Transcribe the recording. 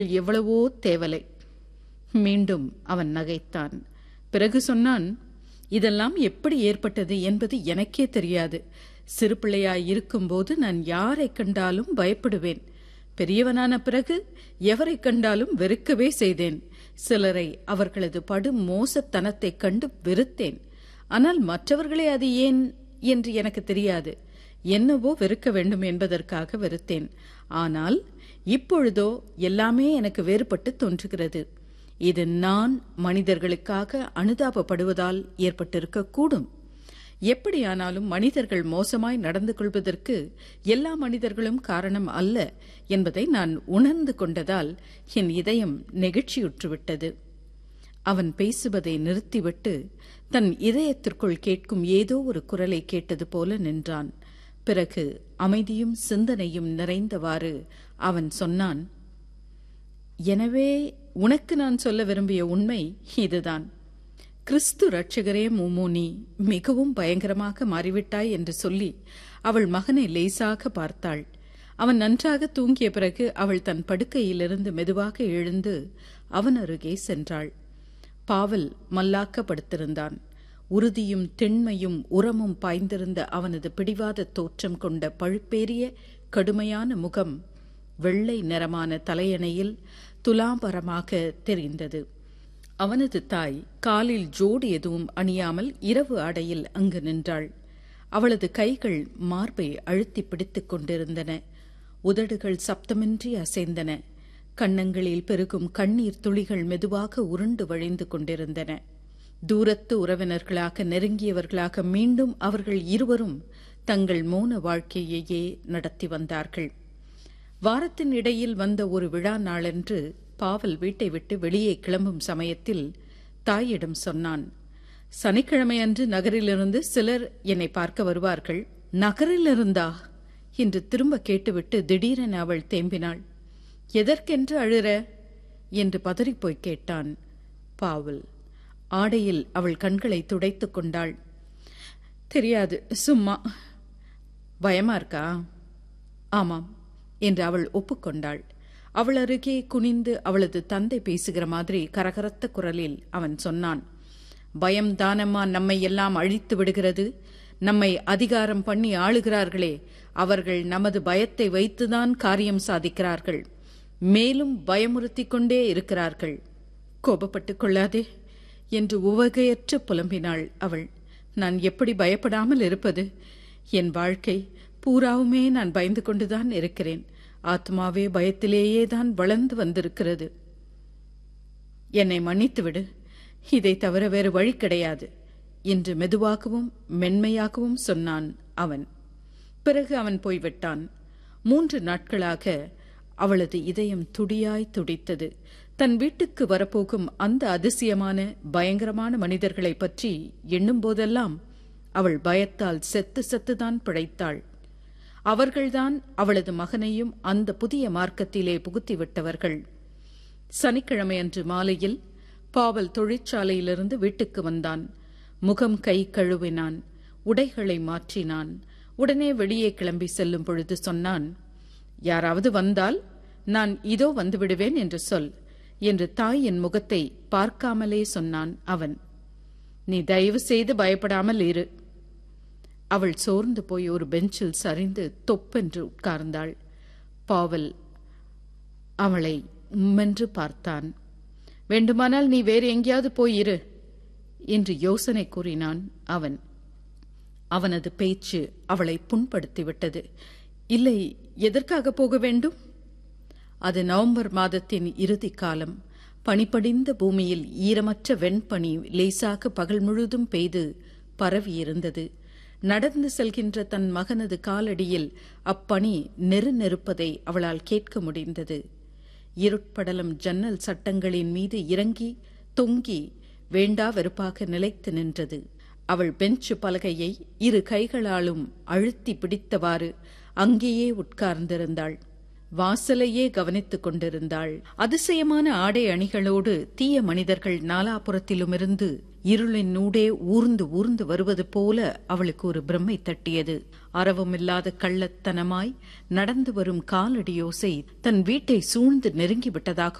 எவ்வளவோ தேவலை மீண்டும் அவன் நகைத்தான் பிறகு சொன்னான் இதெல்லாம் எப்படி ஏற்பட்டது என்பது எனக்கே தெரியாது சிறு பிள்ளையாய் இருக்கும்போது நான் யாரை கண்டாலும் பயப்படுவேன் பெரியவனான பிறகு எவரை கண்டாலும் வெறுக்கவே செய்தேன் சிலரை அவர்களது படும் மோசத்தனத்தைக் கண்டு வெறுத்தேன் ஆனால் மற்றவர்களே அது ஏன் என்று எனக்கு தெரியாது என்னவோ வெறுக்க வேண்டும் என்பதற்காக வெறுத்தேன் ஆனால் இப்பொழுதோ எல்லாமே எனக்கு வேறுபட்டு தோன்றுகிறது இது நான் மனிதர்களுக்காக அனுதாபப்படுவதால் ஏற்பட்டிருக்கக்கூடும் எப்படியானாலும் மனிதர்கள் மோசமாய் நடந்து கொள்வதற்கு எல்லா மனிதர்களும் காரணம் அல்ல என்பதை நான் உணர்ந்து கொண்டதால் என் இதயம் நெகிழ்ச்சியுற்றுவிட்டது அவன் பேசுவதை நிறுத்திவிட்டு தன் இதயத்திற்குள் கேட்கும் ஏதோ ஒரு குரலை கேட்டது போல நின்றான் பிறகு அமைதியும் சிந்தனையும் நிறைந்தவாறு அவன் சொன்னான் எனவே உனக்கு நான் சொல்ல விரும்பிய உண்மை இதுதான் கிறிஸ்து ரட்சகரே மூமோனி மிகவும் பயங்கரமாக மாறிவிட்டாய் என்று சொல்லி அவள் மகனை லேசாக பார்த்தாள் அவன் நன்றாக தூங்கிய பிறகு அவள் தன் படுக்கையிலிருந்து மெதுவாக எழுந்து அவன் அருகே சென்றாள் பாவல் மல்லாக்கப்படுத்திருந்தான் உறுதியும் திண்மையும் உரமும் பாய்ந்திருந்த அவனது பிடிவாத தோற்றம் கொண்ட பழுப்பேறிய கடுமையான முகம் வெள்ளை நிறமான தலையணையில் துலாம்பரமாக தெரிந்தது அவனது தாய் காலில் ஜோடு எதுவும் அணியாமல் இரவு ஆடையில் அங்கு நின்றாள் அவளது கைகள் மார்பை அழுத்தி பிடித்துக் கொண்டிருந்தன உதடுகள் சப்தமின்றி அசைந்தன கன்னங்களில் பெருகும் கண்ணீர் துளிகள் மெதுவாக உருண்டு வழிந்து கொண்டிருந்தன தூரத்து உறவினர்களாக நெருங்கியவர்களாக மீண்டும் அவர்கள் இருவரும் தங்கள் மௌன வாழ்க்கையையே நடத்தி வந்தார்கள் வாரத்தின் இடையில் வந்த ஒரு விழா நாளன்று பாவல் வீட்டை விட்டு வெளியே கிளம்பும் சமயத்தில் தாயிடம் சொன்னான் சனிக்கிழமையன்று நகரிலிருந்து சிலர் என்னை பார்க்க வருவார்கள் நகரிலிருந்தா என்று திரும்ப கேட்டுவிட்டு திடீரென அவள் தேம்பினாள் எதற்கென்று அழுற என்று பதறிப்போய் கேட்டான் பாவல் ஆடையில் அவள் கண்களை துடைத்துக் கொண்டாள் தெரியாது சும்மா பயமா இருக்கா ஆமாம் என்று அவள் ஒப்புக்கொண்டாள் அவள் அருகே குனிந்து அவளது தந்தை பேசுகிற மாதிரி கரகரத்த குரலில் அவன் சொன்னான் பயம் தானம்மா நம்மை எல்லாம் அழித்து விடுகிறது நம்மை அதிகாரம் பண்ணி ஆளுகிறார்களே அவர்கள் நமது பயத்தை வைத்துதான் காரியம் சாதிக்கிறார்கள் மேலும் பயமுறுத்திக் கொண்டே இருக்கிறார்கள் கோபப்பட்டுக் கொள்ளாதே என்று உவகையற்று புலம்பினாள் அவள் நான் எப்படி பயப்படாமல் இருப்பது என் வாழ்க்கை பூராவுமே நான் பயந்து கொண்டுதான் இருக்கிறேன் ஆத்மாவே பயத்திலேயே தான் வளர்ந்து வந்திருக்கிறது என்னை மன்னித்துவிடு இதை தவிர வேறு வழி கிடையாது என்று மெதுவாகவும் மென்மையாகவும் சொன்னான் அவன் பிறகு அவன் போய்விட்டான் மூன்று நாட்களாக அவளது இதயம் துடியாய் துடித்தது தன் வீட்டுக்கு வரப்போகும் அந்த அதிசயமான பயங்கரமான மனிதர்களை பற்றி எண்ணும் போதெல்லாம் அவள் பயத்தால் செத்து செத்துதான் பிழைத்தாள் அவர்கள்தான் அவளது மகனையும் அந்த புதிய மார்க்கத்திலே புகுத்திவிட்டவர்கள் சனிக்கிழமையன்று மாலையில் பாவல் தொழிற்சாலையிலிருந்து வீட்டுக்கு வந்தான் முகம் கை கழுவினான் உடைகளை மாற்றினான் உடனே வெளியே கிளம்பி செல்லும் பொழுது சொன்னான் யாராவது வந்தால் நான் இதோ வந்துவிடுவேன் என்று சொல் என்று தாயின் முகத்தை பார்க்காமலே சொன்னான் அவன் நீ தயவு செய்து பயப்படாமல் இரு அவள் சோர்ந்து போய் ஒரு பெஞ்சில் சரிந்து தொப்பென்று உட்கார்ந்தாள் பாவல் அவளை உம்மென்று பார்த்தான் வேண்டுமானால் நீ வேறு எங்கேயாவது போய் இரு என்று யோசனை கூறினான் அவன் அவனது பேச்சு அவளை புண்படுத்திவிட்டது இல்லை எதற்காக போக வேண்டும் அது நவம்பர் மாதத்தின் இறுதி காலம் பனிப்படிந்த பூமியில் ஈரமற்ற வெண்பனி லேசாக பகல் முழுதும் பெய்து பரவியிருந்தது நடந்து செல்கின்ற தன் மகனது காலடியில் அப்பனி நெரு நெருப்பதை அவளால் கேட்க முடிந்தது இருட்படலம் ஜன்னல் சட்டங்களின் மீது இறங்கி தொங்கி வேண்டா வெறுப்பாக நிலைத்து நின்றது அவள் பெஞ்சு பலகையை இரு கைகளாலும் அழுத்தி பிடித்தவாறு அங்கேயே உட்கார்ந்திருந்தாள் வாசலையே கவனித்துக் கொண்டிருந்தாள் அதிசயமான ஆடை அணிகளோடு தீய மனிதர்கள் நாலாபுரத்திலுமிருந்து இருளின் நூடே ஊர்ந்து ஊர்ந்து வருவது போல அவளுக்கு ஒரு பிரம்மை தட்டியது அறவுமில்லாத கள்ளத்தனமாய் நடந்து வரும் காலடியோசை தன் வீட்டை சூழ்ந்து நெருங்கிவிட்டதாக